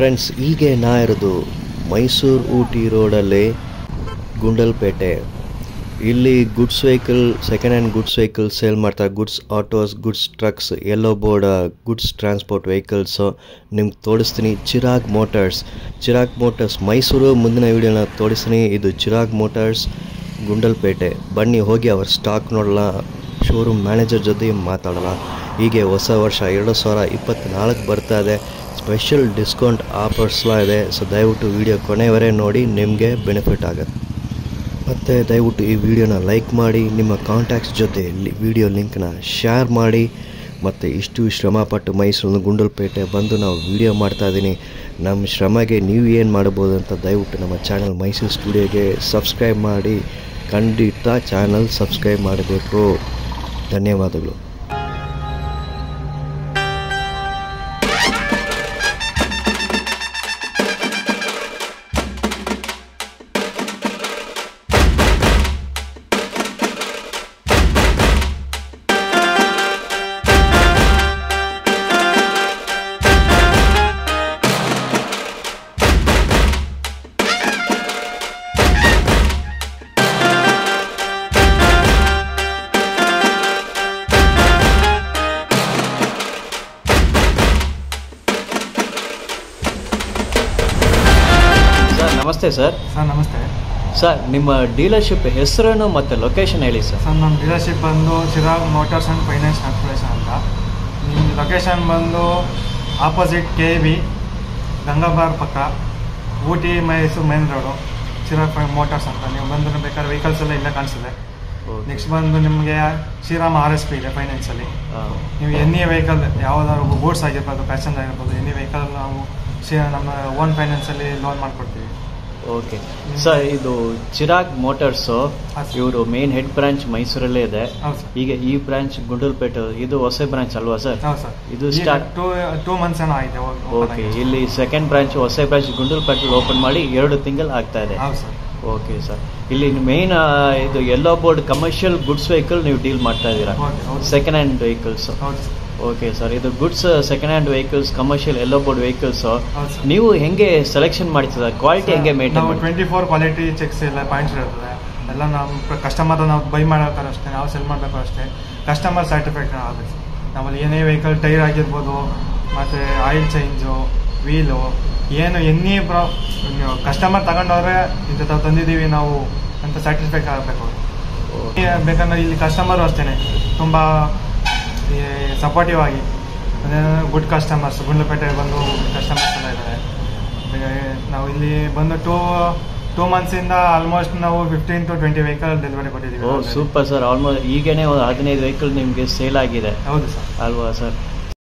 Friends ಹೀಗೆ ನಾ ಇರೋದು ಮೈಸೂರು ಊಟಿ ರೋಡಲ್ಲಿ ಗುಂಡಲ್ಪೇಟೆ ಇಲ್ಲಿ goods vehicle second hand goods vehicle sale ಮಾಡ್ತಾರೆ goods autos goods trucks yellow board goods transport vehicles ನಿಮ್ಗೆ ತೋರಿಸ್ತೀನಿ ಚಿರಾಗ್ ಮೋಟರ್ಸ್ ಚಿರಾಗ್ ಮೋಟರ್ಸ್ ಮೈಸೂರು ಮುಂದಿನ ವೀಡಿಯೋನ ತೋರಿಸ್ತೀನಿ ಇದು ಚಿರಾಗ್ ಮೋಟರ್ಸ್ ಗುಂಡಲ್ಪೇಟೆ ಬನ್ನಿ ಹೋಗಿ ಅವ್ರ ಸ್ಟಾಕ್ ನೋಡೋಣ ಶೋರೂಮ್ ಮ್ಯಾನೇಜರ್ ಜೊತೆ ಮಾತಾಡೋಣ ಹೀಗೆ ಹೊಸ ವರ್ಷ ಎರಡು ಸಾವಿರ ಇಪ್ಪತ್ತ್ನಾಲ್ಕು ಬರ್ತಾ ಇದೆ ಸ್ಪೆಷಲ್ ಡಿಸ್ಕೌಂಟ್ ಆಫರ್ಸ್ಲ ಇದೆ ಸೊ ದಯವಿಟ್ಟು ವಿಡಿಯೋ ಕೊನೆವರೆ ನೋಡಿ ನಿಮಗೆ ಬೆನಿಫಿಟ್ ಆಗುತ್ತೆ ಮತ್ತು ದಯವಿಟ್ಟು ಈ ವಿಡಿಯೋನ ಲೈಕ್ ಮಾಡಿ ನಿಮ್ಮ ಕಾಂಟ್ಯಾಕ್ಟ್ಸ್ ಜೊತೆ ವಿಡಿಯೋ ಲಿಂಕ್ನ ಶೇರ್ ಮಾಡಿ ಮತ್ತು ಇಷ್ಟು ಶ್ರಮಪಟ್ಟು ಮೈಸೂರಿನ ಗುಂಡಲ್ಪೇಟೆ ಬಂದು ನಾವು ವಿಡಿಯೋ ಮಾಡ್ತಾಯಿದ್ದೀನಿ ನಮ್ಮ ಶ್ರಮಗೆ ನೀವು ಏನು ಮಾಡ್ಬೋದು ಅಂತ ದಯವಿಟ್ಟು ನಮ್ಮ ಚಾನಲ್ ಮೈಸೂರು ಸ್ಟುಡಿಯೋಗೆ ಸಬ್ಸ್ಕ್ರೈಬ್ ಮಾಡಿ ಖಂಡಿತ ಚಾನಲ್ ಸಬ್ಸ್ಕ್ರೈಬ್ ಮಾಡಬೇಕು ಧನ್ಯವಾದಗಳು ಸರ್ ನಮಸ್ತೆ ಸರ್ ಸರ್ ನಮಸ್ತೆ ಸರ್ ನಿಮ್ಮ ಡೀಲರ್ಶಿಪ್ ಹೆಸರನ್ನು ಮತ್ತು ಲೊಕೇಶನ್ ಹೇಳಿ ಸರ್ ಸರ್ ನಮ್ಮ ಡೀಲರ್ಶಿಪ್ ಬಂದು Chirag motors and finance corporation ಅಂತ ನಿಮ್ಮ ಲೊಕೇಶನ್ ಬಂದು ಆಪೋಸಿಟ್ ಕೆ ವಿ ಗಂಗಾಬಾರ್ ಪಕ್ಕ ಊಟಿ ಮೈಸೂರು ಮೇನ್ ರೋಡು ಚಿರಾಗ್ ಫೈ ಮೋಟಾರ್ಸ್ ಅಂತ ನೀವು ಬಂದು ಬೇಕಾದ್ರೆ ವೆಹಿಕಲ್ಸ್ ಎಲ್ಲ ಇಲ್ಲೇ ಕಾಣಿಸಿದೆ ನೆಕ್ಸ್ಟ್ ಬಂದು ನಿಮಗೆ ಶ್ರೀರಾಮ್ ಆರ್ ಎಸ್ ಪಿ ಇದೆ ಫೈನಾನ್ಸಲ್ಲಿ ನೀವು ಎನಿ ವೆಹಿಕಲ್ ಯಾವುದಾದ್ರು ಗೂಡ್ಸ್ ಆಗಿರ್ಬೋದು ಪ್ಯಾಸೆಂಜರ್ ಆಗಿರ್ಬೋದು ಎನಿ ವೆಹಿಕಲ್ ನಾವು ಶ್ರೀ ನಮ್ಮ ಓನ್ ಫೈನಾನ್ಸಲ್ಲಿ ಲೋನ್ ಮಾಡಿಕೊಡ್ತೀವಿ ಓಕೆ ಸರ್ ಇದು ಚಿರಾಗ್ ಮೋಟರ್ಸು ಹಾಂ ಸರ್. ಇವರು ಮೇನ್ ಹೆಡ್ ಬ್ರಾಂಚ್ ಮೈಸೂರಲ್ಲೇ ಇದೆ ಹೌದು ಸರ್ ಈಗ ಈ ಬ್ರಾಂಚ್ ಗುಂಡಲ್ಪೇಟೆ ಇದು ಹೊಸ ಬ್ರಾಂಚ್ ಅಲ್ವಾ ಸರ್ ಹೌದು ಸರ್ ಇದು start- ಟೂ ಟೂ ಮಂತ್ಸ್ ಏನೋ ಆಗಿದೆ ಓಕೆ ಇಲ್ಲಿ ಸೆಕೆಂಡ್ ಬ್ರಾಂಚ್ ಹೊಸ ಬ್ರಾಂಚ್ ಗುಂಡಲ್ಪೇಟೆ ಓಪನ್ ಮಾಡಿ ಎರಡು ತಿಂಗಳು ಆಗ್ತಾ ಇದೆ ಹೌದು ಸರ್ ಓಕೆ ಸರ್ ಇಲ್ಲಿ ಮೇನ್ ಇದು yellow board commercial goods vehicle ನೀವು ಡೀಲ್ ಮಾಡ್ತಾ ಇದ್ದೀರಾ ಓಕೆ ಹೌದು ಸರ್ ಸೆಕೆಂಡ್ ಹ್ಯಾಂಡ್ ವೆಹಿಕಲ್ಸ್ ಹೌದು ಸರ್ ಓಕೆ ಸರ್ ಇದು goods second hand vehicles commercial yellow board vehicles ಹೌದು ಸರ್ ನೀವು ಹೆಂಗೆ ಸೆಲೆಕ್ಷನ್ ಮಾಡ್ತೀರಾ ಕ್ವಾಲಿಟಿ ಹೆಂಗೆ ಮೇಂಟೈನ್ ನಾವು ಮಾಡ್ತೀರಾ ಟ್ವೆಂಟಿ ಫೋರ್ ಕ್ವಾಲಿಟಿ ಚೆಕ್ಸ್ ಎಲ್ಲ ಪಾಯಿಂಟ್ಸ್ ಇರ್ತದೆ ಎಲ್ಲ ನಮ್ಮ ಕಸ್ಟಮರ್ ನಾವು ಬೈ ಮಾಡೋಕ್ಕಾರು ಅಷ್ಟೇ ನಾವು ಸೆಲ್ ಮಾಡಬೇಕು ಅಷ್ಟೇ ಕಸ್ಟಮರ್ ಸ್ಯಾಟಿಸ್ಫ್ಯಾಕ್ಷನ್ ಆಗಬೇಕು ನಮ್ಮಲ್ಲಿ ಏನೇ ವೆಹಿಕಲ್ ಟೈರ್ ಆಗಿರ್ಬೋದು ಮತ್ತು ಆಯಿಲ್ ಚೇಂಜು ವೀಲು ಏನು ಎನ್ನಿ ಪ್ರಾ ನೀವು ಕಸ್ಟಮರ್ ತಗೊಂಡವ್ರೆ ಇಂಥ ತಾವು ತಂದಿದ್ದೀವಿ ನಾವು ಅಂತ ಸ್ಯಾಟಿಸ್ಫ್ಯಾಕ್ಷನ್ ಆಗಬೇಕು Okay. ಬೇಕಂದ್ರೆ ಇಲ್ಲಿ ಕಸ್ಟಮರು ಅಷ್ಟೇ ತುಂಬ ಸಪೋರ್ಟಿವ್ ಆಗಿ ಗುಡ್ ಕಸ್ಟಮರ್ಸ್ ಗುಂಡ್ಲಪೇಟೆಗೆ ಬಂದು ಕಸ್ಟಮರ್ಸ್ ಎಲ್ಲ ಇದ್ದಾರೆ ಬೆ- ನಾವು ಇಲ್ಲಿ ಬಂದು ಟೂ ಟೂ ಮಂತ್ಸಿಂದ ಆಲ್ಮೋಸ್ಟ್ ನಾವು fifteen to twenty vehicle delivery ಕೊಟ್ಟಿದ್ದೀವಿ oh already. Super sir almost ಈಗೇನೆ ಒಂದು ಹದಿನೈದು ವೆಹಿಕಲ್ ನಿಮಗೆ ಸೇಲ್ ಆಗಿದೆ ಹೌದು ಸರ್ ಅಲ್ವಾ sir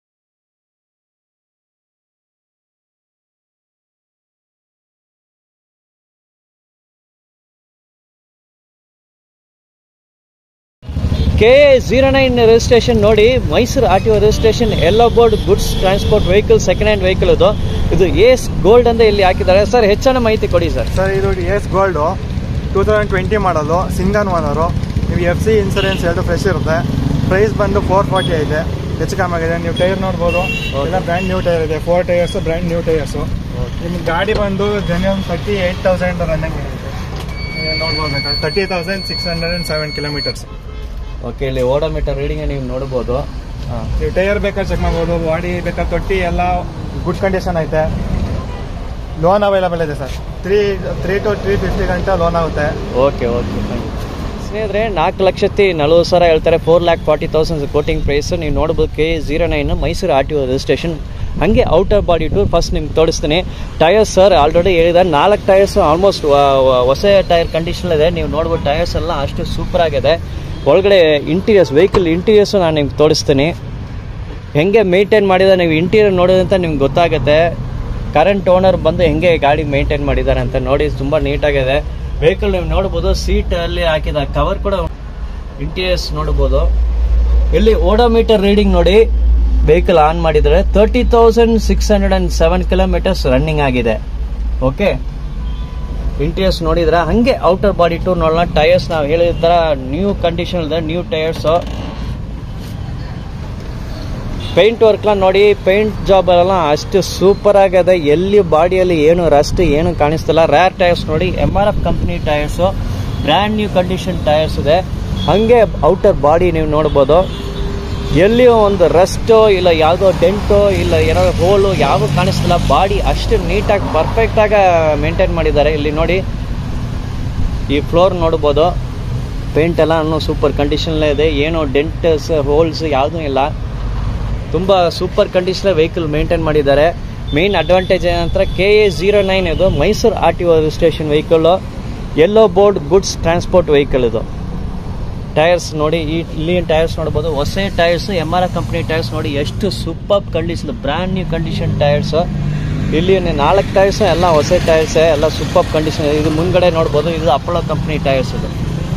K A zero nine registration ನೋಡಿ Mysuru R T O registration yellow board goods transport vehicle second hand vehicle ಇದು ಇದು ಏಸ್ ಗೋಲ್ಡ್ ಅಂತ ಇಲ್ಲಿ ಹಾಕಿದ್ದಾರೆ ಸರ್ ಹೆಚ್ಚಿನ ಮಾಹಿತಿ ಕೊಡಿ ಸರ್ ಸರ್ ಇದು Ace gold two thousand twenty ಮಾಡೋದು ಸಿಂಗನ್ ಓನರು ನೀವು ಎಫ್ ಸಿ ಇನ್ಸೂರೆನ್ಸ್ ಎರಡು ಫ್ರೆಶ್ ಇರುತ್ತೆ ಪ್ರೈಸ್ ಬಂದು ಫೋರ್ ಫಾರ್ಟಿ ಐತೆ ಹೆಚ್ಚು ಕಮ್ಮಿ ಆಗಿದೆ ನೀವು ಟೈರ್ ನೋಡ್ಬೋದು ಎಲ್ಲ ಬ್ರ್ಯಾಂಡ್ ನ್ಯೂ ಟೈರ್ ಇದೆ four tyres brand new tyres ನಿಮ್ಗೆ ಗಾಡಿ ಬಂದು genuine thirty eight thousand running ಇರುತ್ತೆ ನೀವು ನೋಡ್ಬೋದು ಬೇಕಾದ್ರೆ thirty thousand six hundred and seven kilometres okay ಇಲ್ಲಿ ಓಡೋಮೀಟರ್ ರೀಡಿಂಗ್ ನೀವು ನೋಡ್ಬೋದು ಹಾಂ ನೀವು ಟೈರ್ ಬೇಕಾದ್ರೆ ಚೆಕ್ ಮಾಡ್ಬೋದು ಬಾಡಿ ಬೇಕಾದ್ರೆ ತೊಟ್ಟಿ ಎಲ್ಲ ಗುಡ್ ಕಂಡೀಷನ್ ಐತೆ ಲೋನ್ ಅವೈಲಬಲ್ ಇದೆ sir three three to three fifty ಗಂಟ ಲೋನ್ ಆಗುತ್ತೆ ಓಕೆ ಓಕೆ ಸ್ನೇಹಿತರೆ ನಾಲ್ಕು ಲಕ್ಷത്തി ನಲ್ವತ್ತು ಸಾವಿರ ಹೇಳ್ತಾರೆ four lakh forty thousand quoting price ನೀವು ನೋಡ್ಬೋದು K zero nine Mysuru R T O registration ಹಾಗೆ ಔಟರ್ ಬಾಡಿ ಟೂರ್ ಫಸ್ಟ್ ನಿಮ್ಗೆ ತೋರಿಸ್ತೀನಿ ಟೈರ್ಸ್ ಸರ್ ಆಲ್ರೆಡಿ ಹೇಳಿದ್ದಾರೆ ನಾಲ್ಕು ಟೈರ್ಸ್ ಆಲ್ಮೋಸ್ಟ್ ಹೊಸ ಟೈರ್ ಕಂಡೀಷನ್ ಇದೆ ನೀವು ನೋಡ್ಬೋದು ಟೈರ್ಸ್ ಎಲ್ಲ ಅಷ್ಟು ಸೂಪರ್ ಆಗಿದೆ ಒಳಗಡೆ ಇಂಟೀರಿಯರ್ಸ್ ವೆಹಿಕಲ್ ಇಂಟೀರಿಯರ್ಸು ನಾನು ನಿಮ್ಗೆ ತೋರಿಸ್ತೀನಿ ಹೆಂಗೆ ಮೇಂಟೈನ್ ಮಾಡಿದ್ದಾರೆ ನೀವು ಇಂಟೀರಿಯರ್ ನೋಡೋದಂತ ನಿಮ್ಗೆ ಗೊತ್ತಾಗುತ್ತೆ ಕರೆಂಟ್ ಓನರ್ ಬಂದು ಹೆಂಗೆ ಗಾಡಿ ಮೇಂಟೈನ್ ಮಾಡಿದ್ದಾರೆ ಅಂತ ನೋಡಿ ತುಂಬ ನೀಟಾಗಿದೆ ವೆಹಿಕಲ್ ನೀವು ನೋಡ್ಬೋದು ಸೀಟ್ ಅಲ್ಲಿ ಹಾಕಿದ ಕವರ್ ಕೂಡ ಇಂಟೀರಿಯರ್ಸ್ ನೋಡ್ಬೋದು ಇಲ್ಲಿ ಓಡೋಮೀಟರ್ ರೀಡಿಂಗ್ ನೋಡಿ ವೆಹಿಕಲ್ ಆನ್ ಮಾಡಿದರೆ thirty thousand six hundred and seven kilometres running ಆಗಿದೆ ಓಕೆ ಇಂಟೀರಿಯರ್ಸ್ ನೋಡಿದ್ರೆ ಹಂಗೆ ಔಟರ್ ಬಾಡಿ ಟೂರ್ ನೋಡೋಣ ಟೈರ್ಸ್ ನಾವು ಹೇಳಿದ ಥರ ನ್ಯೂ ಕಂಡೀಷನ್ ಇದೆ ನ್ಯೂ ಟೈರ್ಸ್ ಪೇಂಟ್ ವರ್ಕ್ಲ ನೋಡಿ ಪೇಂಟ್ ಜಾಬ್ ಎಲ್ಲ ಅಷ್ಟು ಸೂಪರ್ ಆಗದೆ ಎಲ್ಲಿ ಬಾಡಿಯಲ್ಲಿ ಏನು ರಸ್ಟ್ ಏನು ಕಾಣಿಸ್ತಿಲ್ಲ ರ್ಯಾರ್ ಟೈರ್ಸ್ ನೋಡಿ M R F company tyres brand new condition tyres ಇದೆ ಹಾಗೆ ಔಟರ್ ಬಾಡಿ ನೀವು ನೋಡ್ಬೋದು ಎಲ್ಲಿಯೂ ಒಂದು ರಸ್ಟು ಇಲ್ಲ ಯಾವುದೋ ಡೆಂಟು ಇಲ್ಲ ಏನೋ ಹೋಲು ಯಾವುದು ಕಾಣಿಸ್ತಿಲ್ಲ ಬಾಡಿ ಅಷ್ಟು ನೀಟಾಗಿ ಪರ್ಫೆಕ್ಟಾಗಿ ಮೇಂಟೈನ್ ಮಾಡಿದ್ದಾರೆ ಇಲ್ಲಿ ನೋಡಿ ಈ ಫ್ಲೋರ್ ನೋಡ್ಬೋದು ಪೇಂಟ್ ಎಲ್ಲ ಇನ್ನೂ ಸೂಪರ್ ಕಂಡೀಷನ್ಲೇ ಇದೆ ಏನು ಡೆಂಟ್ಸ್ ಹೋಲ್ಸ್ ಯಾವುದೂ ಇಲ್ಲ ತುಂಬ ಸೂಪರ್ ಕಂಡೀಷನ್ ವೆಹಿಕಲ್ ಮೇಂಟೈನ್ ಮಾಡಿದ್ದಾರೆ ಮೇನ್ ಅಡ್ವಾಂಟೇಜ್ ಏನಂದ್ರೆ ಕೆ ಎ ಜೀರೋ ನೈನ್ ಇದು Mysuru R T O registration vehicle yellow board goods transport vehicle ಇದು ಟೈರ್ಸ್ ನೋಡಿ ಈ ಇಲ್ಲಿ ಟೈರ್ಸ್ ನೋಡ್ಬೋದು ಹೊಸ tyres M R F company tyres ನೋಡಿ ಎಷ್ಟು super condition brand new condition tyres ಇಲ್ಲಿ ನಾಲ್ಕು ಟೈರ್ಸ್ ಎಲ್ಲ ಹೊಸ ಟೈರ್ಸ್ ಎಲ್ಲ ಸೂಪರ್ ಕಂಡೀಷನ್ ಇದು ಮುಂದ್ಗಡೆ ನೋಡ್ಬೋದು ಇದು ಅಪೋಲೋ ಕಂಪ್ನಿ ಟೈರ್ಸ್ ಇದು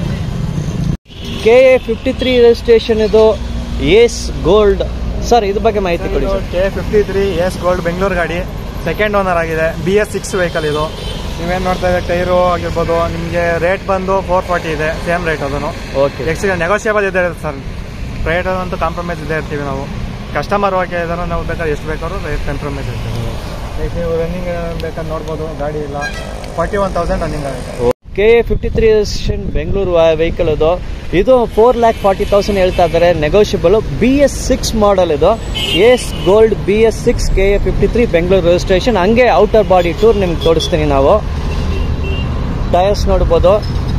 K A fifty three registration ಇದು ಏಸ್ ಗೋಲ್ಡ್ ಸರ್ ಇದ್ರ ಬಗ್ಗೆ ಮಾಹಿತಿ ಕೊಡಿ sir K fifty three Ace gold Bengaluru ಗಾಡಿ ಸೆಕೆಂಡ್ ಓನರ್ ಆಗಿದೆ ಬಿ ಎಸ್ ಸಿಕ್ಸ್ ವೆಹಿಕಲ್ ಇದು ನೀವೇನು ನೋಡ್ತಾ ಇದ್ದಾರೆ ಟೈರು ಆಗಿರ್ಬೋದು ನಿಮಗೆ ರೇಟ್ ಬಂದು ಫೋರ್ ಫಾರ್ಟಿ ಇದೆ ಸೇಮ್ ರೇಟ್ ಅದನ್ನು ಓಕೆ ಎಕ್ಸ್ ನೆಗೋಷಿಯಬಲ್ ಇದೆ ಸರ್ ರೇಟ್ ಅಂತೂ ಕಾಂಪ್ರಮೈಸ್ ಇದೇ ಇರ್ತೀವಿ ನಾವು ಕಸ್ಟಮರ್ ಓಕೆ ಇದ್ದಾರೆ ನಾವು ಬೇಕಾದ್ರೆ ಎಷ್ಟು ಬೇಕಾದ್ರೂ ರೇಟ್ ಕಾಂಪ್ರಮೈಸ್ ಇರ್ತೀವಿ ನೆಕ್ಸ್ಟ್ ನೀವು ರನ್ನಿಂಗ್ ಬೇಕಾದ್ರೆ ನೋಡ್ಬೋದು ಗಾಡಿ ಇಲ್ಲ ಫಾರ್ಟಿ ಒನ್ ತೌಸಂಡ್ ರನ್ನಿಂಗ್ ಆಗುತ್ತೆ K A fifty three registration Bengaluru vehicle ಇದು ಇದು ಫೋರ್ ಲ್ಯಾಕ್ ಫಾರ್ಟಿ ತೌಸಂಡ್ ಹೇಳ್ತಾ ಇದ್ದಾರೆ negotiable B S six model ಇದು Ace gold B S six K A fifty three Bengaluru registration ಹಂಗೆ ಔಟರ್ ಬಾಡಿ ಟೂರ್ ನಿಮ್ಗೆ ತೋರಿಸ್ತೀನಿ ನಾವು ಟೈರ್ಸ್ ನೋಡ್ಬೋದು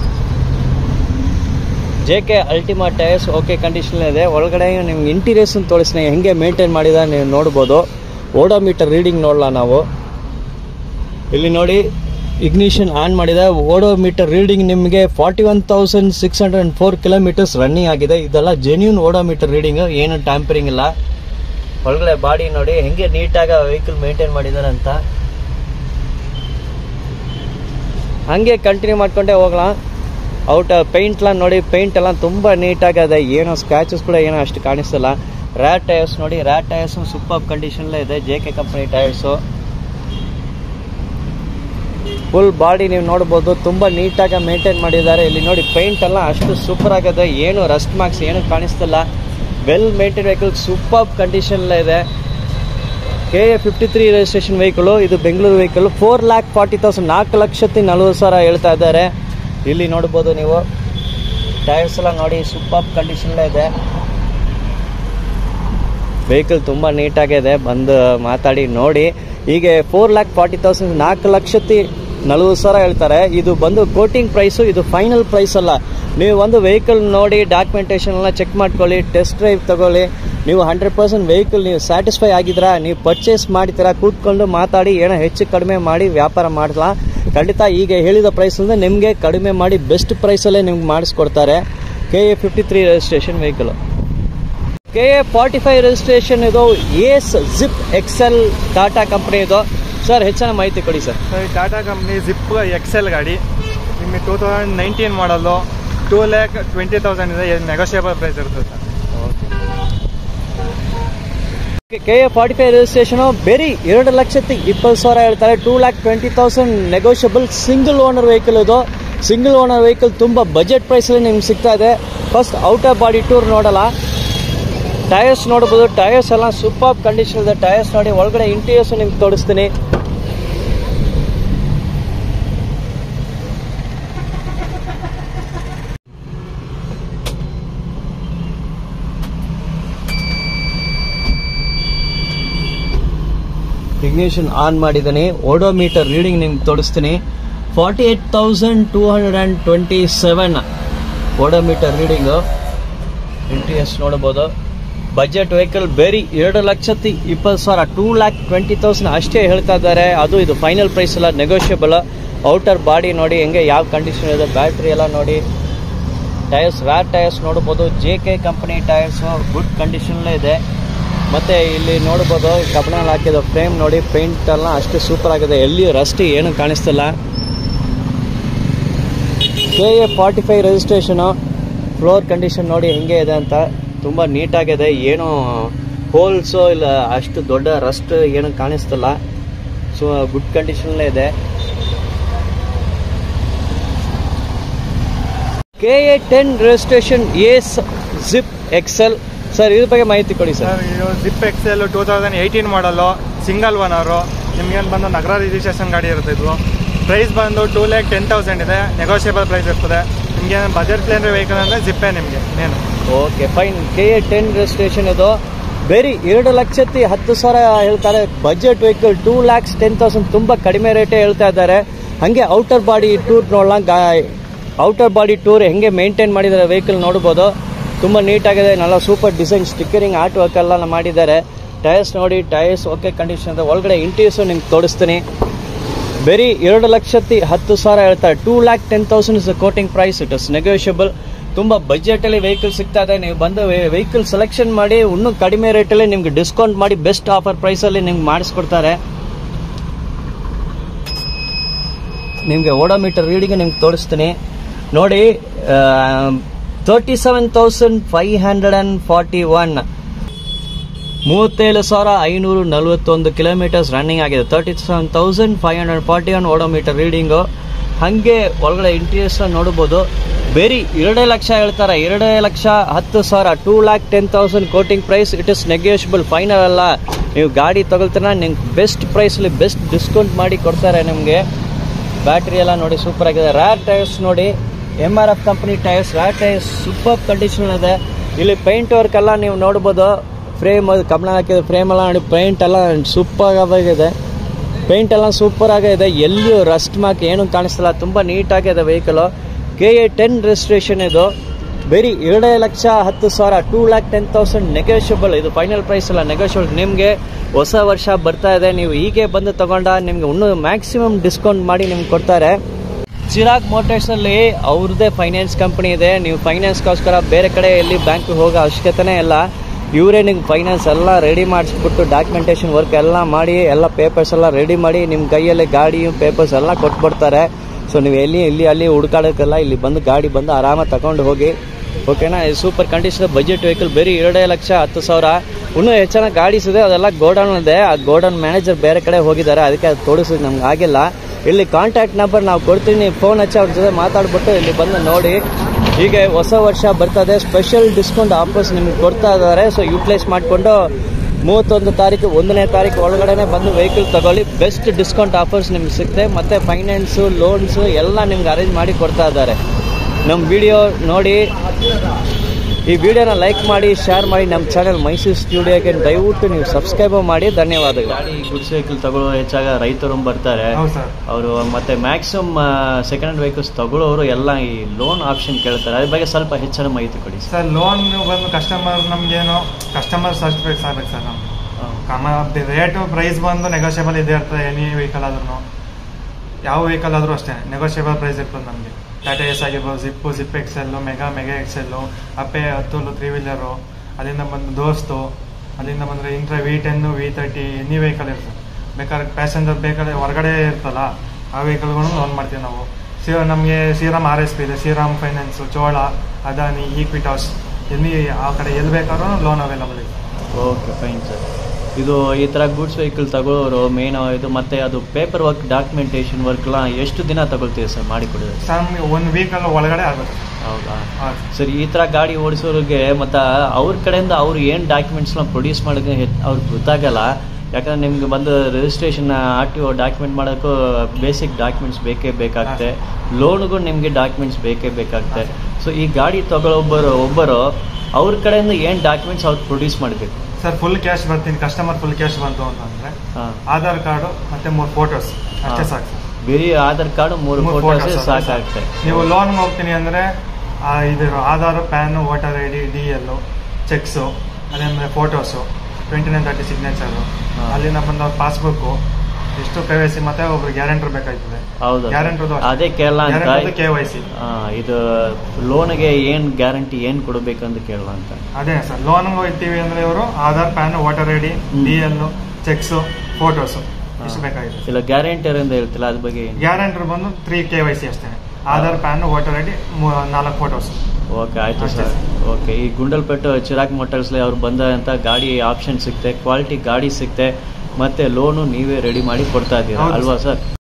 J K ultima tyres okay condition ಇದೆ ಒಳಗಡೆ ನಿಮ್ಗೆ ಇಂಟೀರಿಯರ್ಸ್ ತೋರಿಸ್ತೀನಿ ಹೆಂಗೆ ಮೇಂಟೈನ್ ಮಾಡಿದ ನೀವು ನೋಡ್ಬೋದು ಓಡೋಮೀಟರ್ ರೀಡಿಂಗ್ ನೋಡಲ್ಲ ನಾವು ಇಲ್ಲಿ ನೋಡಿ ಇಗ್ನಿಷನ್ ಆನ್ ಮಾಡಿದೆ ಓಡೋಮೀಟರ್ ರೀಡಿಂಗ್ ನಿಮಗೆ forty one thousand six hundred and four kilometres running ಆಗಿದೆ ಇದೆಲ್ಲ ಜೆನ್ಯೂನ್ ಓಡೋಮೀಟರ್ ರೀಡಿಂಗ್ ಏನು ಟ್ಯಾಂಪರಿಂಗ್ ಇಲ್ಲ ಒಳಗಡೆ ಬಾಡಿ ನೋಡಿ ಹೆಂಗೆ ನೀಟಾಗಿ ವೆಹಿಕಲ್ ಮೇಂಟೈನ್ ಮಾಡಿದ್ದಾರೆ ಅಂತ ಹಂಗೆ ಕಂಟಿನ್ಯೂ ಮಾಡ್ಕೊಂಡೇ ಹೋಗ್ಲಾ ಔಟ್ ಪೇಂಟ್ ಎಲ್ಲ ನೋಡಿ ಪೇಂಟ್ ಎಲ್ಲ ತುಂಬ ನೀಟಾಗಿ ಅದೇ ಏನೋ ಸ್ಕ್ರಾಚಸ್ ಕೂಡ ಏನೋ ಅಷ್ಟು ಕಾಣಿಸ್ತಿಲ್ಲ ರ್ಯಾಟ್ ಟೈರ್ಸ್ ನೋಡಿ ರ್ಯಾಟ್ ಟೈರ್ಸ್ ಸೂಪರ್ ಕಂಡೀಷನ್ಲೇ ಇದೆ J K company tyres full body ನೀವು ನೋಡ್ಬೋದು ತುಂಬ ನೀಟಾಗಿ ಮೇಂಟೈನ್ ಮಾಡಿದ್ದಾರೆ ಇಲ್ಲಿ ನೋಡಿ ಪೇಂಟ್ ಎಲ್ಲ ಅಷ್ಟು ಸೂಪರ್ ಆಗಿದೆ ಏನು ರಸ್ಟ್ ಮಾರ್ಕ್ಸ್ ಏನು ಕಾಣಿಸ್ತಿಲ್ಲ ವೆಲ್ ಮೇಂಟೈನ್ ವೆಹಿಕಲ್ ಸೂಪರ್ ಕಂಡೀಷನ್ಲೇ ಇದೆ K A fifty three registration vehicle ಇದು Bengaluru vehicle four lakh forty thousand ನಾಲ್ಕು ಲಕ್ಷത്തി ನಲ್ವತ್ತು ಸಾವಿರ ಹೇಳ್ತಾ ಇದ್ದಾರೆ ಇಲ್ಲಿ ನೋಡ್ಬೋದು ನೀವು ಟೈರ್ಸ್ ಎಲ್ಲ ನೋಡಿ ಸೂಪರ್ ಕಂಡೀಷನ್ಲೇ ಇದೆ ವೆಹಿಕಲ್ ತುಂಬ ನೀಟಾಗಿದೆ ಬಂದು ಮಾತಾಡಿ ನೋಡಿ ಹೀಗೆ ಫೋರ್ ಲ್ಯಾಕ್ ಫಾರ್ಟಿ ತೌಸಂಡ್ ನಾಲ್ಕು ಲಕ್ಷത്തി ನಲ್ವತ್ತು ಸಾವಿರ ಹೇಳ್ತಾರೆ ಇದು ಬಂದು ಕೋಟಿಂಗ್ ಪ್ರೈಸು ಇದು ಫೈನಲ್ ಪ್ರೈಸ್ ಅಲ್ಲ ನೀವು ಒಂದು ವೆಹಿಕಲ್ ನೋಡಿ ಡಾಕ್ಯುಮೆಂಟೇಷನ್ ಎಲ್ಲ ಚೆಕ್ ಮಾಡ್ಕೊಳ್ಳಿ ಟೆಸ್ಟ್ ಡ್ರೈವ್ ತಗೊಳ್ಳಿ ನೀವು ಹಂಡ್ರೆಡ್ ಪರ್ಸೆಂಟ್ ವೆಹಿಕಲ್ ನೀವು ಸ್ಯಾಟಿಸ್ಫೈ ಆಗಿದ್ದೀರಾ ನೀವು ಪರ್ಚೇಸ್ ಮಾಡ್ತೀರಾ ಕೂತ್ಕೊಂಡು ಮಾತಾಡಿ ಏನೋ ಹೆಚ್ಚು ಕಡಿಮೆ ಮಾಡಿ ವ್ಯಾಪಾರ ಮಾಡಲ್ಲ ಖಂಡಿತ ಈಗ ಹೇಳಿದ ಪ್ರೈಸಿಂದ ನಿಮಗೆ ಕಡಿಮೆ ಮಾಡಿ ಬೆಸ್ಟ್ ಪ್ರೈಸಲ್ಲೇ ನಿಮ್ಗೆ ಮಾಡಿಸ್ಕೊಡ್ತಾರೆ K A fifty three registration vehicle K A forty five registration ಇದು Ace zip XL Tata company ಇದು ಸರ್ ಹೆಚ್ಚಿನ ಮಾಹಿತಿ ಕೊಡಿ ಸರ್ ಸೊ ಈ ಟಾಟಾ ಕಂಪ್ನಿ ಜಿಪ್ ಎಕ್ಸೆಲ್ ಗಾಡಿ ನಿಮಗೆ two thousand nineteen model two lakh twenty thousand ಇದೆ ನೆಗೋಷಿಯಬಲ್ ಪ್ರೈಸ್ ಇರುತ್ತೆ sir K A forty five registration ಬೇರೆ ಎರಡು ಲಕ್ಷത്തി ಇಪ್ಪತ್ತು ಸಾವಿರ ಹೇಳ್ತಾರೆ two lakh twenty thousand negotiable single owner vehicle ಇದು ಸಿಂಗಲ್ ಓನರ್ ವೆಹಿಕಲ್ ತುಂಬ ಬಜೆಟ್ ಪ್ರೈಸಲ್ಲಿ ನಿಮ್ಗೆ ಸಿಗ್ತಾ ಇದೆ ಫಸ್ಟ್ ಔಟರ್ ಬಾಡಿ ಟೂರ್ ನೋಡಲ್ಲ ಟೈರ್ಸ್ ನೋಡ್ಬೋದು ಟೈರ್ಸ್ ಎಲ್ಲ ಸೂಪರ್ ಕಂಡೀಷನ್ ಇದೆ ಟೈರ್ಸ್ ನೋಡಿ ಒಳಗಡೆ ಇಂಟೀರಿಯರ್ಸ್ ನಿಮ್ಗೆ ತೋರಿಸ್ತೀನಿ ಇಗ್ನಿಷನ್ ಆನ್ ಮಾಡಿದ್ದೀನಿ ಓಡೋಮೀಟರ್ ರೀಡಿಂಗ್ ನಿಮ್ಗೆ ತೋರಿಸ್ತೀನಿ forty eight thousand two hundred and twenty seven odometer reading interiors ನೋಡ್ಬೋದು ಬಜೆಟ್ ವೆಹಿಕಲ್ ಬೇರೆ ಎರಡು ಲಕ್ಷത്തി ಇಪ್ಪತ್ತು ಸಾವಿರ ಟೂ ಲ್ಯಾಕ್ ಟ್ವೆಂಟಿ ತೌಸಂಡ್ ಅಷ್ಟೇ ಹೇಳ್ತಾ ಇದ್ದಾರೆ ಅದು ಇದು ಫೈನಲ್ ಪ್ರೈಸ್ ಎಲ್ಲ ನೆಗೋಷಿಯಬಲ್ ಔಟರ್ ಬಾಡಿ ನೋಡಿ ಹೆಂಗೆ ಯಾವ ಕಂಡೀಷನ್ ಇದೆ ಬ್ಯಾಟ್ರಿ ಎಲ್ಲ ನೋಡಿ ಟೈರ್ಸ್ ವ್ಯಾಟ್ ಟೈರ್ಸ್ ನೋಡ್ಬೋದು J K company tyres good ಕಂಡೀಷನ್ಲೇ ಇದೆ ಮತ್ತು ಇಲ್ಲಿ ನೋಡ್ಬೋದು ಕಬ್ಬಣಲ್ಲಿ ಹಾಕಿದ ಫ್ರೇಮ್ ನೋಡಿ ಪೇಂಟ್ ಎಲ್ಲ ಅಷ್ಟು ಸೂಪರ್ ಆಗಿದೆ ಎಲ್ಲಿ ರಸ್ಟ್ ಏನು ಕಾಣಿಸ್ತಿಲ್ಲ K A forty five registration floor condition ನೋಡಿ ಹೆಂಗೆ ಇದೆ ಅಂತ ತುಂಬ ನೀಟಾಗಿದೆ ಏನು ಹೋಲ್ಸು ಇಲ್ಲ ಅಷ್ಟು ದೊಡ್ಡ ರಸ್ಟ್ ಏನು ಕಾಣಿಸ್ತಿಲ್ಲ ಸೊ ಗುಡ್ ಕಂಡೀಷನ್ಲೇ ಇದೆ K A ten registration Ace zip XL sir ಇದ್ರ ಬಗ್ಗೆ ಮಾಹಿತಿ ಕೊಡಿ ಸರ್ ಸರ್ ಇದು Zip XL two thousand eighteen ಮಾಡಲು ಸಿಂಗಲ್ ಓನರು ನಿಮ್ಗೇನು ಬಂದು ನಗರ ರಿಜಿಸ್ಟ್ರೇಷನ್ ಗಾಡಿ ಇರುತ್ತೆ ಇದು ಪ್ರೈಸ್ ಬಂದು ಟೂ ಲ್ಯಾಕ್ ಟೆನ್ ತೌಸಂಡ್ ಇದೆ ನೆಗೋಷಿಯಬಲ್ ಪ್ರೈಸ್ ಇರ್ತದೆ ನಿಮಗೆ ಬಜೆಟ್ ಪ್ಲೇನ್ ವೆಹಿಕಲ್ ಅಂದರೆ ಜಿಪ್ಪೇ ನಿಮಗೆ ಏನು okay fine K A ten registration ಇದು ಬೇರೆ ಎರಡು ಲಕ್ಷത്തി ಹತ್ತು ಸಾವಿರ ಹೇಳ್ತಾರೆ budget vehicle two lakhs ten thousand ತುಂಬ ಕಡಿಮೆ ರೇಟೇ ಹೇಳ್ತಾ ಇದ್ದಾರೆ ಹಾಗೆ ಔಟರ್ ಬಾಡಿ ಟೂರ್ ನೋಡೋಣ ಗಾ ಔಟರ್ ಬಾಡಿ ಟೂರ್ ಹೆಂಗೆ ಮೇಂಟೈನ್ ಮಾಡಿದ್ದಾರೆ ವೆಹಿಕಲ್ ನೋಡ್ಬೋದು ತುಂಬ ನೀಟಾಗಿದೆ നല്ല super design stickering art work ಎಲ್ಲ ಮಾಡಿದ್ದಾರೆ ಟೈರ್ಸ್ ನೋಡಿ ಟೈರ್ಸ್ ಓಕೆ ಕಂಡೀಷನ್ ಇದೆ ಒಳಗಡೆ ಇಂಟೀರಿಯರ್ಸು ನಿಮ್ಗೆ ತೋರಿಸ್ತೀನಿ ಬರೀ ಎರಡು ಲಕ್ಷത്തി ಹತ್ತು ಸಾವಿರ ಹೇಳ್ತಾರೆ two lakh ten thousand is quoting price it is negotiable ತುಂಬ ಬಜೆಟಲ್ಲಿ ವೆಹಿಕಲ್ ಸಿಗ್ತಾ ಇದೆ ನೀವು ಬಂದು ವೆಹಿಕಲ್ ಸೆಲೆಕ್ಷನ್ ಮಾಡಿ ಇನ್ನೂ ಕಡಿಮೆ ರೇಟಲ್ಲಿ ನಿಮ್ಗೆ ಡಿಸ್ಕೌಂಟ್ ಮಾಡಿ ಬೆಸ್ಟ್ ಆಫರ್ ಪ್ರೈಸಲ್ಲಿ ನಿಮ್ಗೆ ಮಾಡಿಸ್ಕೊಡ್ತಾರೆ ನಿಮಗೆ ಓಡೋಮೀಟರ್ ರೀಡಿಂಗ್ ನಿಮ್ಗೆ ತೋರಿಸ್ತೀನಿ ನೋಡಿ thirty seven thousand five hundred and forty one ಮೂವತ್ತೇಳು ಸಾವಿರ ಐನೂರು ನಲವತ್ತೊಂದು ಕಿಲೋಮೀಟರ್ಸ್ ರನ್ನಿಂಗ್ ಆಗಿದೆ thirty seven thousand five hundred forty one odometer reading ಹಾಗೆ ಒಳಗಡೆ ಇಂಟೀರಿಯರ್ಸ್ ನೋಡ್ಬೋದು ಬೇರೆ ಎರಡೇ ಲಕ್ಷ ಹೇಳ್ತಾರೆ ಎರಡೇ ಲಕ್ಷ ಹತ್ತು ಸಾವಿರ two lakh ten thousand quoting price it is negotiable final ಅಲ್ಲ ನೀವು ಗಾಡಿ ತಗೊಳ್ತೀರ ನಿಮ್ಗೆ ಬೆಸ್ಟ್ ಪ್ರೈಸಲ್ಲಿ ಬೆಸ್ಟ್ ಡಿಸ್ಕೌಂಟ್ ಮಾಡಿ ಕೊಡ್ತಾರೆ ನಿಮಗೆ ಬ್ಯಾಟ್ರಿ ಎಲ್ಲ ನೋಡಿ ಸೂಪರ್ ಆಗಿದೆ ರ್ಯಾರ್ ಟೈರ್ಸ್ ನೋಡಿ M R F company tyres rear tyres super condition ಇದೆ ಇಲ್ಲಿ ಪೇಂಟ್ ವರ್ಕ್ ಎಲ್ಲ ನೀವು ನೋಡ್ಬೋದು ಫ್ರೇಮ್ ಕಬ್ಬಣ ಹಾಕಿದ ಫ್ರೇಮ್ ಎಲ್ಲ ನೋಡಿ ಪೇಂಟ್ ಎಲ್ಲ ಸೂಪರ್ ಆಗಿದೆ ಪೇಂಟ್ ಎಲ್ಲ ಸೂಪರ್ ಆಗಿದೆ ಎಲ್ಲಿಯೂ ರಸ್ಟ್ ಮಾರ್ಕ್ ಏನು ಕಾಣಿಸ್ತಿಲ್ಲ ತುಂಬ ನೀಟಾಗಿದೆ vehicle K A ten registration ಇದು ಬರೀ ಎರಡೇ ಲಕ್ಷ ಹತ್ತು ಸಾವಿರ two lakh ten thousand negotiable ಇದು ಫೈನಲ್ ಪ್ರೈಸ್ ಅಲ್ಲ ನೆಗೋಷಿಯಬಲ್ ನಿಮಗೆ ಹೊಸ ವರ್ಷ ಬರ್ತಾ ಇದೆ ನೀವು ಹೀಗೆ ಬಂದು ತಗೊಂಡ ನಿಮ್ಗೆ ಇನ್ನೂ ಮ್ಯಾಕ್ಸಿಮಮ್ ಡಿಸ್ಕೌಂಟ್ ಮಾಡಿ ನಿಮ್ಗೆ ಕೊಡ್ತಾರೆ ಚಿರಾಗ್ ಮೋಟರ್ಸಲ್ಲಿ ಅವ್ರದ್ದೇ ಫೈನಾನ್ಸ್ ಕಂಪನಿ ಇದೆ ನೀವು ಫೈನಾನ್ಸ್ಗೋಸ್ಕರ ಬೇರೆ ಕಡೆ ಎಲ್ಲಿ ಬ್ಯಾಂಕ್ ಹೋಗೋ ಅವಶ್ಯಕತೆನೇ ಇಲ್ಲ ಇವರೇ ನಿಮ್ಗೆ ಫೈನಾನ್ಸ್ ಎಲ್ಲ ರೆಡಿ ಮಾಡಿಸ್ಬಿಟ್ಟು ಡಾಕ್ಯುಮೆಂಟೇಷನ್ ವರ್ಕ್ ಎಲ್ಲ ಮಾಡಿ ಎಲ್ಲ ಪೇಪರ್ಸ್ ಎಲ್ಲ ರೆಡಿ ಮಾಡಿ ನಿಮ್ಮ ಕೈಯಲ್ಲಿ ಗಾಡಿ ಪೇಪರ್ಸ್ ಎಲ್ಲ ಕೊಟ್ಬಿಡ್ತಾರೆ ಸೊ ನೀವು ಎಲ್ಲಿ ಇಲ್ಲಿ ಅಲ್ಲಿ ಹುಡುಕಾಡೋಕ್ಕೆಲ್ಲ ಇಲ್ಲಿ ಬಂದು ಗಾಡಿ ಬಂದು ಆರಾಮಾಗಿ ತಗೊಂಡು ಹೋಗಿ ಓಕೆನಾ ಇದು ಸೂಪರ್ ಕಂಡೀಷನ್ ಬಜೆಟ್ ವೆಹಿಕಲ್ ಬೇರೆ ಎರಡೇ ಲಕ್ಷ ಹತ್ತು ಸಾವಿರ ಇನ್ನೂ ಹೆಚ್ಚಿನ ಗಾಡೀಸ್ ಇದೆ ಅದೆಲ್ಲ ಗೋಡೌನ್ ಇದೆ ಆ ಗೋಡೌನ್ ಮ್ಯಾನೇಜರ್ ಬೇರೆ ಕಡೆ ಹೋಗಿದ್ದಾರೆ ಅದಕ್ಕೆ ಅದು ತೋರಿಸೋದು ನಮ್ಗೆ ಆಗಿಲ್ಲ ಇಲ್ಲಿ ಕಾಂಟ್ಯಾಕ್ಟ್ ನಂಬರ್ ನಾವು ಕೊಡ್ತೀನಿ ಫೋನ್ ಹಚ್ಚಿ ಅವ್ರ ಜೊತೆ ಮಾತಾಡ್ಬಿಟ್ಟು ಇಲ್ಲಿ ಬಂದು ನೋಡಿ ಹೀಗೆ ಹೊಸ ವರ್ಷ ಬರ್ತದೆ ಸ್ಪೆಷಲ್ ಡಿಸ್ಕೌಂಟ್ ಆಫರ್ಸ್ ನಿಮ್ಗೆ ಕೊಡ್ತಾ ಇದ್ದಾರೆ ಸೊ ಯೂಟಿಲೈಸ್ ಮಾಡಿಕೊಂಡು ಮೂವತ್ತೊಂದು ತಾರೀಕು ಒಂದನೇ ತಾರೀಕು ಒಳಗಡೆನೆ ಬಂದು ವೆಹಿಕಲ್ ತಗೊಳ್ಳಿ ಬೆಸ್ಟ್ ಡಿಸ್ಕೌಂಟ್ ಆಫರ್ಸ್ ನಿಮ್ಗೆ ಸಿಗುತ್ತೆ ಮತ್ತು ಫೈನಾನ್ಸು ಲೋನ್ಸು ಎಲ್ಲ ನಿಮ್ಗೆ ಅರೇಂಜ್ ಮಾಡಿ ಕೊಡ್ತಾ ಇದ್ದಾರೆ ನಮ್ಮ ವಿಡಿಯೋ ನೋಡಿ ಈ ವಿಡಿಯೋನ ಲೈಕ್ ಮಾಡಿ ಶೇರ್ ಮಾಡಿ ನಮ್ಮ ಚಾನೆಲ್ ಮೈಸೂರು ಸ್ಟುಡಿಯೋಗೆ ದಯವಿಟ್ಟು ನೀವು ಸಬ್ಸ್ಕ್ರೈಬ್ ಮಾಡಿ ಧನ್ಯವಾದಗಳು ಗಾಡಿ ಗುಡ್ಸ್ ವೆಹಿಕಲ್ ತಗೊಳ್ಳೋ ಹೆಚ್ಚಾಗ ರೈತರು ಬರ್ತಾರೆ ಹೌದು ಸರ್ ಅವರು ಮತ್ತೆ ಮ್ಯಾಕ್ಸಿಮಮ್ ಸೆಕೆಂಡ್ ಹ್ಯಾಂಡ್ ವೆಹಿಕಲ್ಸ್ ತಗೊಳ್ಳೋರು ಎಲ್ಲ ಈ ಲೋನ್ ಆಪ್ಷನ್ ಕೇಳ್ತಾರೆ ಅದ್ರ ಬಗ್ಗೆ ಸ್ವಲ್ಪ ಹೆಚ್ಚಿನ ಮಾಹಿತಿ ಕೊಡಿ ಸರ್ ಸರ್ ಲೋನ್ ಬಂದು ಕಸ್ಟಮರ್ ನಮಗೇನು ಕಸ್ಟಮರ್ ಸರ್ಟಿಫಿಕೇಟ್ಸ್ ಆಗ್ಬೇಕು ಸರ್ ನಮ್ಗೆ ಕಮ ರೇಟು ಪ್ರೈಸ್ ಬಂದು ನೆಗೋಷಿಯಬಲ್ ಇದೆ ಇರ್ತದೆ ಎನಿ ವೆಹಿಕಲ್ ಆದ್ರೂ ಯಾವ ವೆಹಿಕಲ್ ಆದರೂ ಅಷ್ಟೇ ನೆಗೋಷಿಯಬಲ್ ಪ್ರೈಸ್ ಇರ್ತದೆ ನಮಗೆ ಟಾಟಾ ಎಸ್ ಆಗಿರ್ಬೋದು Zip Zip XL Mega Mega XL Ape ಹತ್ತುಲು ತ್ರೀ ವೀಲರು ಅಲ್ಲಿಂದ ಬಂದು ದೋಸ್ತು ಅಲ್ಲಿಂದ ಬಂದರೆ Intra V ten V thirty any vehicle ಇರ್ತದೆ ಬೇಕಾದ್ರೆ ಪ್ಯಾಸೆಂಜರ್ ಬೇಕಾದ್ರೆ ಹೊರಗಡೆ ಇರ್ತಲ್ಲ ಆ ವೆಹಿಕಲ್ಗಳನ್ನು ಲೋನ್ ಮಾಡ್ತೀವಿ ನಾವು ಸಿ ನಮಗೆ ಶ್ರೀರಾಮ್ ಆರ್ ಎಸ್ ಪಿ ಇದೆ ಶ್ರೀರಾಮ್ ಫೈನಾನ್ಸು ಚೋಳ ಅದಾನಿ ಈಕ್ವಿಟಾಸ್ ಎಲ್ಲಿ ಆ ಕಡೆ ಎಲ್ಲಿ ಬೇಕಾದ್ರೂ ಲೋನ್ ಅವೈಲಬಲ್ ಇದೆ ಓಕೆ ಫೈನ್ ಸರ್ ಇದು ಈ ಥರ ಗೂಡ್ಸ್ ವೆಹಿಕಲ್ ತಗೊಳ್ಳೋರು ಮೇನ್ ಇದು ಮತ್ತೆ ಅದು ಪೇಪರ್ ವರ್ಕ್ ಡಾಕ್ಯುಮೆಂಟೇಷನ್ ವರ್ಕ್ಲ ಎಷ್ಟು ದಿನ ತಗೊಳ್ತೀವಿ ಸರ್ ಮಾಡಿ ಕೊಡೋದು ಸರ್ ನಮಗೆ ಒಂದು ವೀಕಲ್ಲಿ ಒಳಗಡೆ ಆಗುತ್ತೆ ಹೌದಾ ಹಾಂ ಸರ್ ಈ ಥರ ಗಾಡಿ ಓಡಿಸೋರಿಗೆ ಮತ್ತು ಅವ್ರ ಕಡೆಯಿಂದ ಅವ್ರು ಏನು ಡಾಕ್ಯುಮೆಂಟ್ಸ್ನ ಪ್ರೊಡ್ಯೂಸ್ ಮಾಡೋಕ್ಕೆ ಹೆ- ಅವ್ರಿಗೆ ಗೊತ್ತಾಗಲ್ಲ ಯಾಕಂದ್ರೆ ನಿಮ್ಗೆ ಬಂದು registration R T O document ಮಾಡೋಕ್ಕೂ ಬೇಸಿಕ್ ಡಾಕ್ಯುಮೆಂಟ್ಸ್ ಬೇಕೇ ಬೇಕಾಗುತ್ತೆ ಲೋನ್ಗೂ ನಿಮಗೆ ಡಾಕ್ಯುಮೆಂಟ್ಸ್ ಬೇಕೇ ಬೇಕಾಗುತ್ತೆ ಸೊ ಈ ಗಾಡಿ ತಗೊಳ್ಳೊಬ್ಬರು ಒಬ್ಬರು ಅವ್ರ ಕಡೆಯಿಂದ ಏನು ಡಾಕ್ಯುಮೆಂಟ್ಸ್ ಅವ್ರು ಪ್ರೊಡ್ಯೂಸ್ ಮಾಡಬೇಕು ಸರ್ ಫುಲ್ ಕ್ಯಾಶ್ ಬರ್ತೀನಿ ಕಸ್ಟಮರ್ ಫುಲ್ ಕ್ಯಾಶ್ ಬಂತು ಅಂತಂದ್ರೆ ಹಾಂ ಆಧಾರ್ ಕಾರ್ಡು ಮತ್ತೆ ಮೂರು ಫೋಟೋಸ್ ಅಷ್ಟೇ ಹಾ. ಸಾಕು ಸರ್ ಬರೀ ಆಧಾರ್ ಕಾರ್ಡ್ ಮೂರು ಮೂರು ಫೋಟೋಸ್ photos ಅಷ್ಟೇ ಸಾಕಾಗುತ್ತೆ ನೀವು ಲೋನ್ ಹೋಗ್ತೀನಿ ಅಂದ್ರೆ ಆ, ಇದು Aadhaar PAN voter I D D L checks ಅದಾದ್ಮೇಲೆ photos twenty nine thirty signature ಹಾ. ಅಲ್ಲಿಂದ ಬಂದ ಪಾಸ್ಬುಕ್ ಎಷ್ಟು ಕೆ ವೈ ಸಿ ಮತ್ತೆ ಒಬ್ರು ಗ್ಯಾರಂಟರ್ ಬೇಕಾಗ್ತದೆ ಹೌದು ಗ್ಯಾರಂಟರ್ದು ಅದೇ ಕೇಳಲ್ಲ ಅಂತ ಕೆ ವೈ ಸಿ ಆ, ಇದು ಲೋನ್ಗೆ ಏನು ಗ್ಯಾರಂಟಿ ಏನು ಕೊಡಬೇಕಂತ ಕೇಳಲ್ಲ ಅಂತ ಅದೇ ಸರ್ ಲೋನ್ ಹೋಗ್ತೀವಿ ಅಂದ್ರೆ ಇವರು Aadhaar PAN voter I D hmm. D L checks photos ಇಷ್ಟು ಬೇಕಾಗಿದೆ ಇಲ್ಲ ಗ್ಯಾರಂಟರ್ ಅಂತ ಹೇಳ್ತಿಲ್ಲ ಅದ್ರ ಬಗ್ಗೆ ಏನು ಗ್ಯಾರಂಟರ್ ಬಂದು ತ್ರೀ ಕೆ ವೈ ಸಿ ಅಷ್ಟೇ Aadhaar PAN voter I D ನಾಲ್ಕು ಫೋಟೋಸ್ ಓಕೆ ಆಯ್ತು ಅಷ್ಟೇ ಸರ್ ಓಕೆ ಈ ಗುಂಡಲ್ಪೇಟೆ ಚಿರಾಗ್ ಮೋಟರ್ಸ್ಲಿ ಅವ್ರು ಬಂದಂಥ ಗಾಡಿ ಆಪ್ಷನ್ ಸಿಗುತ್ತೆ ಕ್ವಾಲಿಟಿ ಗಾಡಿ ಸಿಗುತ್ತೆ ಮತ್ತೆ ಲೋನು ನೀವೇ ರೆಡಿ ಮಾಡಿ ಕೊಡ್ತಾ ಇದ್ದೀರಾ ಹೌದು ಅಲ್ವಾ ಸರ್